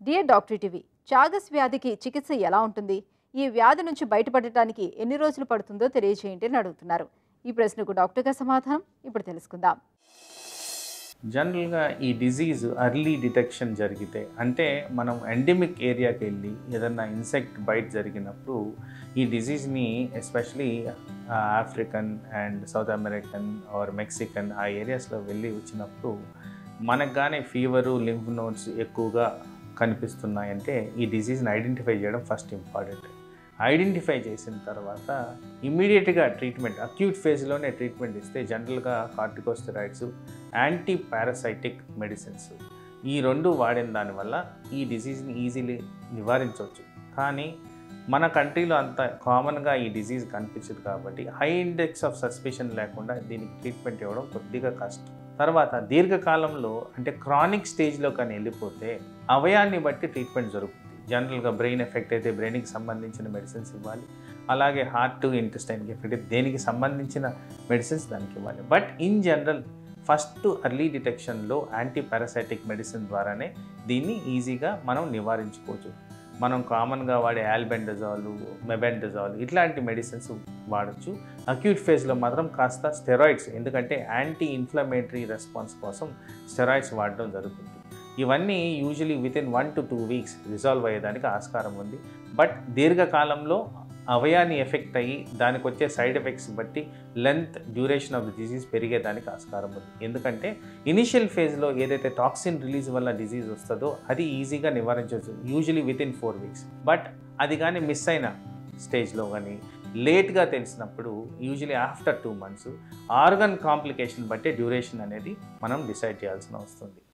dear doctor TV Chagas వ్యాధికి చికిత్స ఎలా ఉంటుంది ఈ వ్యాధి నుంచి బయటపడటానికి ఎన్ని రోజులు పడుతుందో తెలియజేయండి అని అడుగుతున్నారు ఈ ప్రశ్నకు డాక్టర్ గారి సమాధానం ఇప్పుడు తెలుసుకుందాం జనరల్గా ఈ డిజీజ్ అర్లీ డిటెక్షన్ జరిగితే అంటే మనం ఎండమిక్ ఏరియాకి వెళ్ళి ఏదన్నా ఇన్సెక్ట్ బైట్ జరిగినప్పుడు ఈ డిజీజ్ని especially African and South American or Mexican ఆ ఏరియాస్లో వెళ్ళి వచ్చినప్పుడు మనకు కానీ ఫీవరు లింఫ్ నోట్స్ ఎక్కువగా కనిపిస్తున్నాయంటే ఈ డిజీజ్ని ఐడెంటిఫై చేయడం ఫస్ట్ ఇంపార్టెంట్ ఐడెంటిఫై చేసిన తర్వాత ఇమీడియట్గా ట్రీట్మెంట్ అక్యూట్ ఫేజ్లోనే ట్రీట్మెంట్ ఇస్తే జనరల్గా కార్టికోస్టెరాయిడ్స్ యాంటీ పారాసైటిక్ మెడిసిన్స్ ఈ రెండు వాడిన దానివల్ల ఈ డిసీజ్ని ఈజీలీ నివారించవచ్చు కానీ మన కంట్రీలో అంత కామన్గా ఈ డిజీజ్ కనిపించదు కాబట్టి హై ఇండెక్స్ ఆఫ్ సస్పిషన్ లేకుండా దీనికి ట్రీట్మెంట్ ఇవ్వడం కొద్దిగా కష్టం తర్వాత దీర్ఘకాలంలో అంటే క్రానిక్ స్టేజ్లో కానీ వెళ్ళిపోతే అవయాన్ని బట్టి ట్రీట్మెంట్ జరుగుతుంది జనరల్గా బ్రెయిన్ ఎఫెక్ట్ అయితే బ్రెయిన్కి సంబంధించిన మెడిసిన్స్ ఇవ్వాలి అలాగే హార్ట్ ఇంటెస్టైన్కి ఎఫెక్ట్ అయితే దేనికి సంబంధించిన మెడిసిన్స్ దానికి ఇవ్వాలి but in general first early డిటెక్షన్లో యాంటీ పారాసైటిక్ మెడిసిన్ ద్వారానే దీన్ని ఈజీగా మనం నివారించుకోవచ్చు మనం కామన్గా వాడే ఆల్బెండజాలు మెబెండజాల్ ఇట్లాంటి మెడిసిన్స్ వాడచ్చు అక్యూట్ ఫేజ్లో మాత్రం కాస్త స్టెరాయిడ్స్ ఎందుకంటే యాంటీ ఇన్ఫ్లమేటరీ రెస్పాన్స్ కోసం స్టెరాయిడ్స్ వాడడం జరుగుతుంది ఇవన్నీ usually within one to two weeks resolve అయ్యేదానికి ఆస్కారం ఉంది బట్ దీర్ఘకాలంలో అవయాన్ని ఎఫెక్ట్ అయ్యి దానికి వచ్చే సైడ్ ఎఫెక్ట్స్ బట్టి length duration of the disease పెరిగేదానికి ఆస్కారం ఉంది ఎందుకంటే ఇనిషియల్ ఫేజ్లో ఏదైతే టాక్సిన్ రిలీజ్ వల్ల డిజీజ్ వస్తుందో అది ఈజీగా నివారించవచ్చు usually within four weeks but అది కానీ మిస్ అయిన స్టేజ్లో కానీ లేట్గా తెలిసినప్పుడు usually after two months organ complication బట్టే డ్యూరేషన్ అనేది మనం డిసైడ్ చేయాల్సిన వస్తుంది